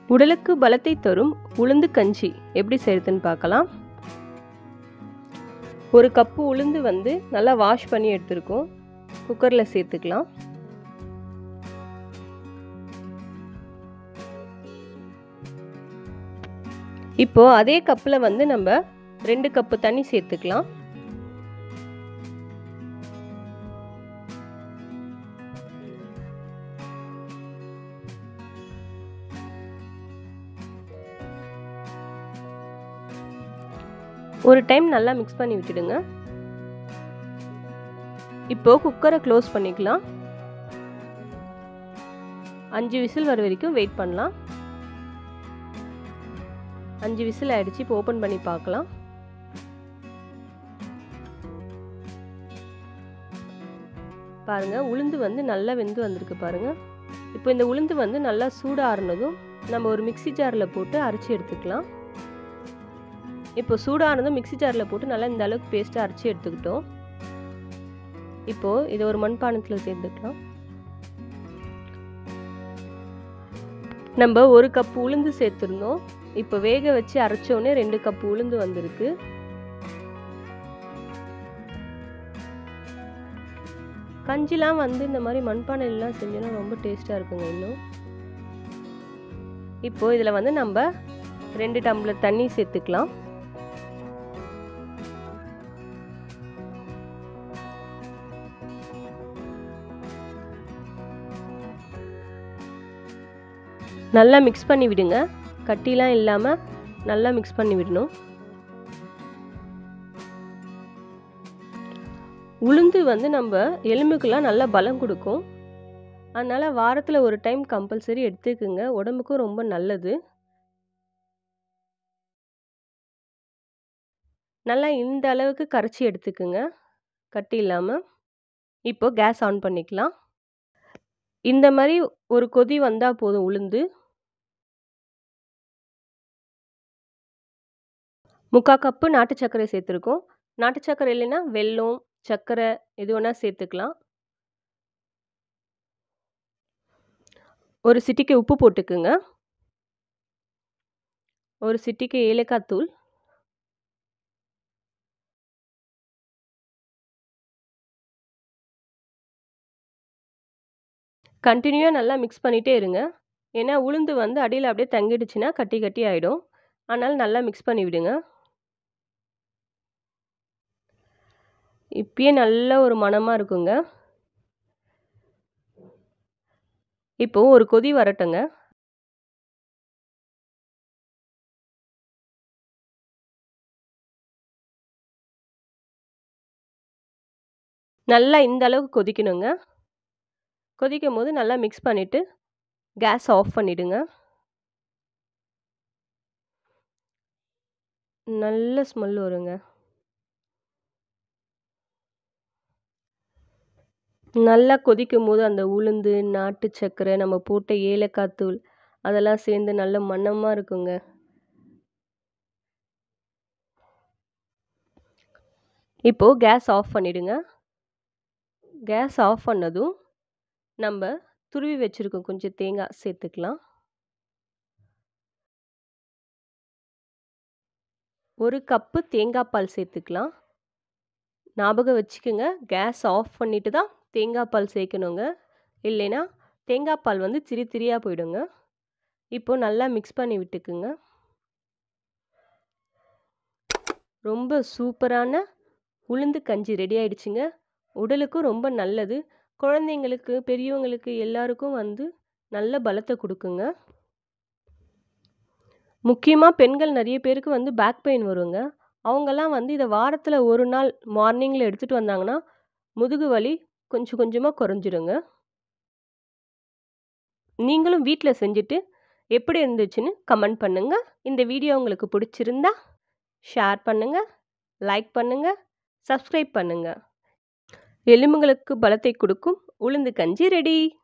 உடலுக்கு பலத்தை தரும் உளுந்து கஞ்சி எப்படி செய்யறதுன்னு பார்க்கலாம் ஒரு கப்பு உளுந்து வந்து நல்லா வாஷ் பண்ணி எடுத்துருக்கோம் குக்கரில் சேர்த்துக்கலாம் இப்போ அதே கப்பில் வந்து நம்ம ரெண்டு கப்பு தண்ணி சேர்த்துக்கலாம் ஒரு டைம் நல்லா மிக்ஸ் பண்ணி விட்டுடுங்க இப்போ குக்கரை க்ளோஸ் பண்ணிக்கலாம் அஞ்சு விசில் வர வரைக்கும் வெயிட் பண்ணலாம் அஞ்சு விசில் ஆயிடுச்சு இப்போ ஓப்பன் பண்ணி பார்க்கலாம் பாருங்க உளுந்து வந்து நல்லா வெந்து வந்திருக்கு பாருங்க இப்போ இந்த உளுந்து வந்து நல்லா சூடாறுனதும் நம்ம ஒரு மிக்சி ஜாரில் போட்டு அரைச்சி எடுத்துக்கலாம் இப்போ சூடானதும் மிக்சி ஜாரில் போட்டு நல்லா இந்த அளவுக்கு பேஸ்ட்டாக அரைச்சி எடுத்துக்கிட்டோம் இப்போது இதை ஒரு மண்பானத்தில் சேர்த்துக்கலாம் நம்ம ஒரு கப் உளுந்து சேர்த்துருந்தோம் இப்போ வேக வச்சு அரைச்சோடனே ரெண்டு கப் உளுந்து வந்திருக்கு கஞ்சிலாம் வந்து இந்த மாதிரி மண்பானையிலாம் செஞ்சோன்னா ரொம்ப டேஸ்ட்டாக இருக்குங்க இன்னும் இப்போ இதில் வந்து நம்ம ரெண்டு டம்ளர் தண்ணி சேர்த்துக்கலாம் நல்லா மிக்ஸ் பண்ணி விடுங்க கட்டிலாம் இல்லாமல் நல்லா மிக்ஸ் பண்ணி விடணும் உளுந்து வந்து நம்ம எலும்புக்கெல்லாம் நல்லா பலம் கொடுக்கும் அதனால் வாரத்தில் ஒரு டைம் கம்பல்சரி எடுத்துக்குங்க உடம்புக்கும் ரொம்ப நல்லது நல்லா இந்த அளவுக்கு கரைச்சி எடுத்துக்குங்க கட்டி இல்லாமல் இப்போ கேஸ் ஆன் பண்ணிக்கலாம் இந்த மாதிரி ஒரு கொதி வந்தால் போதும் உளுந்து முக்கால் கப்பு நாட்டு சர்க்கரை சேர்த்துருக்கோம் நாட்டு சர்க்கரை இல்லைன்னா வெல்லம் சர்க்கரை எது வேணால் சேர்த்துக்கலாம் ஒரு சிட்டிக்கு உப்பு போட்டுக்குங்க ஒரு சிட்டிக்கு ஏலக்காய் தூள் கண்டினியூவாக நல்லா மிக்ஸ் பண்ணிகிட்டே இருங்க ஏன்னா உளுந்து வந்து அடியில் அப்படியே தங்கிடுச்சுன்னா கட்டி கட்டி ஆகிடும் அதனால் நல்லா மிக்ஸ் பண்ணி விடுங்க இப்பயே நல்ல ஒரு மணமாக இருக்குங்க இப்போது ஒரு கொதி வரட்டுங்க நல்லா இந்த அளவுக்கு கொதிக்கணுங்க கொதிக்கும் போது நல்லா மிக்ஸ் பண்ணிவிட்டு கேஸ் ஆஃப் பண்ணிவிடுங்க நல்ல ஸ்மெல் வருங்க நல்லா கொதிக்கும் போது அந்த உளுந்து நாட்டு சர்க்கரை நம்ம போட்ட ஏலக்காய் தூள் அதெல்லாம் சேர்ந்து நல்ல மணமாக இருக்குங்க இப்போது கேஸ் ஆஃப் பண்ணிவிடுங்க கேஸ் ஆஃப் பண்ணதும் நம்ம துருவி வச்சுருக்கோம் கொஞ்சம் தேங்காய் சேர்த்துக்கலாம் ஒரு கப்பு தேங்காய் பால் சேர்த்துக்கலாம் ஞாபகம் வச்சுக்கோங்க கேஸ் ஆஃப் பண்ணிவிட்டு தான் தேங்காய் பால் சேர்க்கணுங்க இல்லைன்னா தேங்காய் பால் வந்து திரி திரியாக போயிடுங்க இப்போது நல்லா மிக்ஸ் பண்ணி விட்டுக்குங்க ரொம்ப சூப்பரான உளுந்து கஞ்சி ரெடி ஆயிடுச்சுங்க உடலுக்கும் ரொம்ப நல்லது குழந்தைங்களுக்கு பெரியவங்களுக்கு எல்லாருக்கும் வந்து நல்ல பலத்தை கொடுக்குங்க முக்கியமாக பெண்கள் நிறைய பேருக்கு வந்து பேக் பெயின் வருங்க அவங்கெல்லாம் வந்து இதை வாரத்தில் ஒரு நாள் மார்னிங்கில் எடுத்துகிட்டு வந்தாங்கன்னா முதுகு வலி கொஞ்சம் கொஞ்சமாக குறைஞ்சிருங்க நீங்களும் வீட்டில் செஞ்சுட்டு எப்படி இருந்துச்சுன்னு கமெண்ட் பண்ணுங்கள் இந்த வீடியோ உங்களுக்கு பிடிச்சிருந்தா ஷேர் பண்ணுங்கள் லைக் பண்ணுங்கள் சப்ஸ்கிரைப் பண்ணுங்கள் எலும்புங்களுக்கு பலத்தை கொடுக்கும் உளுந்து கஞ்சி ரெடி